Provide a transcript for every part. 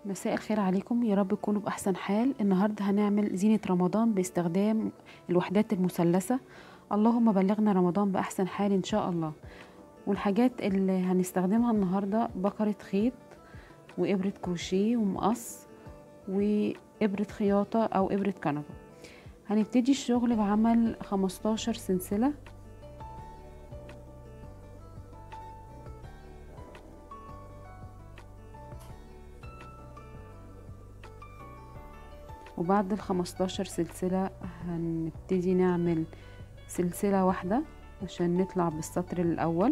مساء الخير عليكم يا رب تكونوا بأحسن حال النهاردة هنعمل زينة رمضان باستخدام الوحدات المثلثة اللهم بلغنا رمضان بأحسن حال إن شاء الله والحاجات اللي هنستخدمها النهاردة بكرة خيط وإبرة كروشيه ومقص وإبرة خياطة أو إبرة كنبة هنبتدي الشغل بعمل 15 سلسلة وبعد الخمستاشر سلسلة هنبتدي نعمل سلسلة واحدة عشان نطلع بالسطر الأول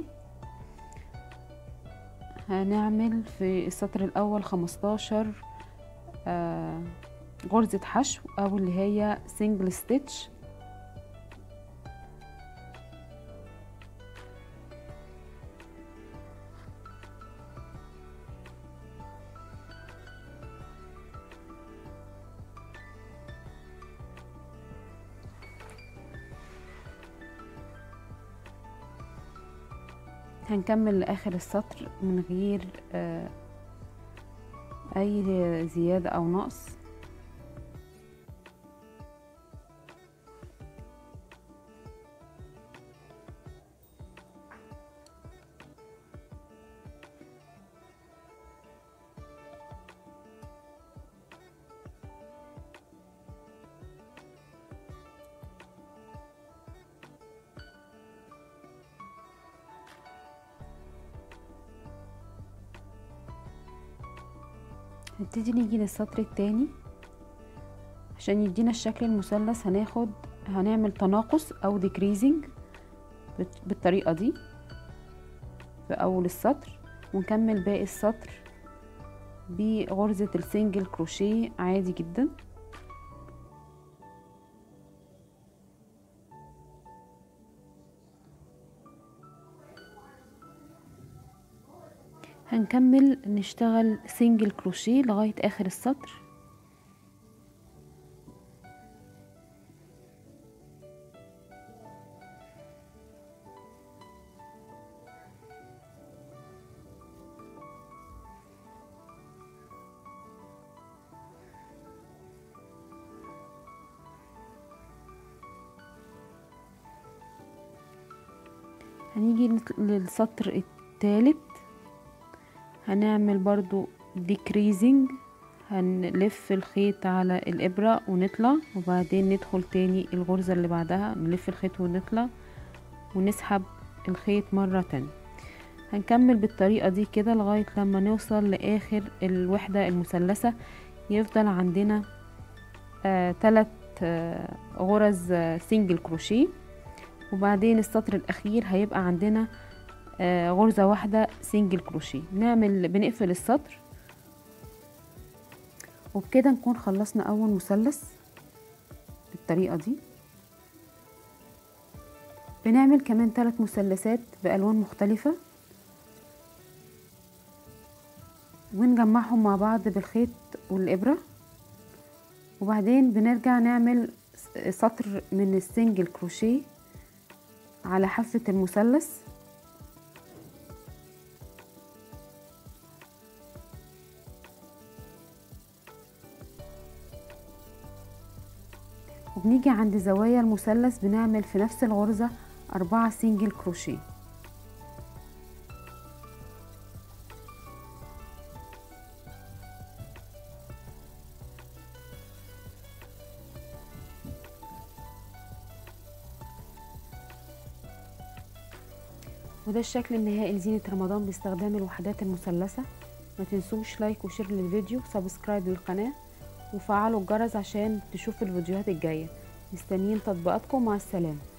هنعمل في السطر الأول خمستاشر آه غرزة حشو أو اللي هي سنجل ستيتش هنكمل لاخر السطر من غير آه اي زيادة او نقص نبتدي نيجي للسطر التاني عشان يدينا الشكل المثلث هناخد هنعمل تناقص او ديكريزنج بالطريقة دي في اول السطر ونكمل باقي السطر بغرزة السنجل كروشيه عادي جدا هنكمل نشتغل سنجل كروشيه لغاية اخر السطر هنيجي للسطر الثالث هنعمل برضو ديكريزنج هنلف الخيط على الإبرة ونطلع وبعدين ندخل تاني الغرزة اللي بعدها نلف الخيط ونطلع ونسحب الخيط مرة تانية هنكمل بالطريقة دي كده لغاية لما نوصل لآخر الوحدة المثلثة يفضل عندنا آه تلات آه غرز آه سنجل كروشيه وبعدين السطر الأخير هيبقى عندنا آه غرزة واحدة سنجل كروشيه نعمل بنقفل السطر وبكده نكون خلصنا اول مثلث بالطريقة دي بنعمل كمان ثلاث مثلثات بألوان مختلفة ونجمعهم مع بعض بالخيط والإبرة وبعدين بنرجع نعمل سطر من السنجل كروشيه على حافة المثلث وبنيجي عند زوايا المثلث بنعمل في نفس الغرزة أربعة سنجل كروشيه وده الشكل النهائي لزينة رمضان باستخدام الوحدات المثلثة ما تنسوش لايك وشير للفيديو سبسكرايب للقناة وفعلوا الجرس عشان تشوفوا الفيديوهات الجاية مستنيين تطبيقاتكم مع السلامة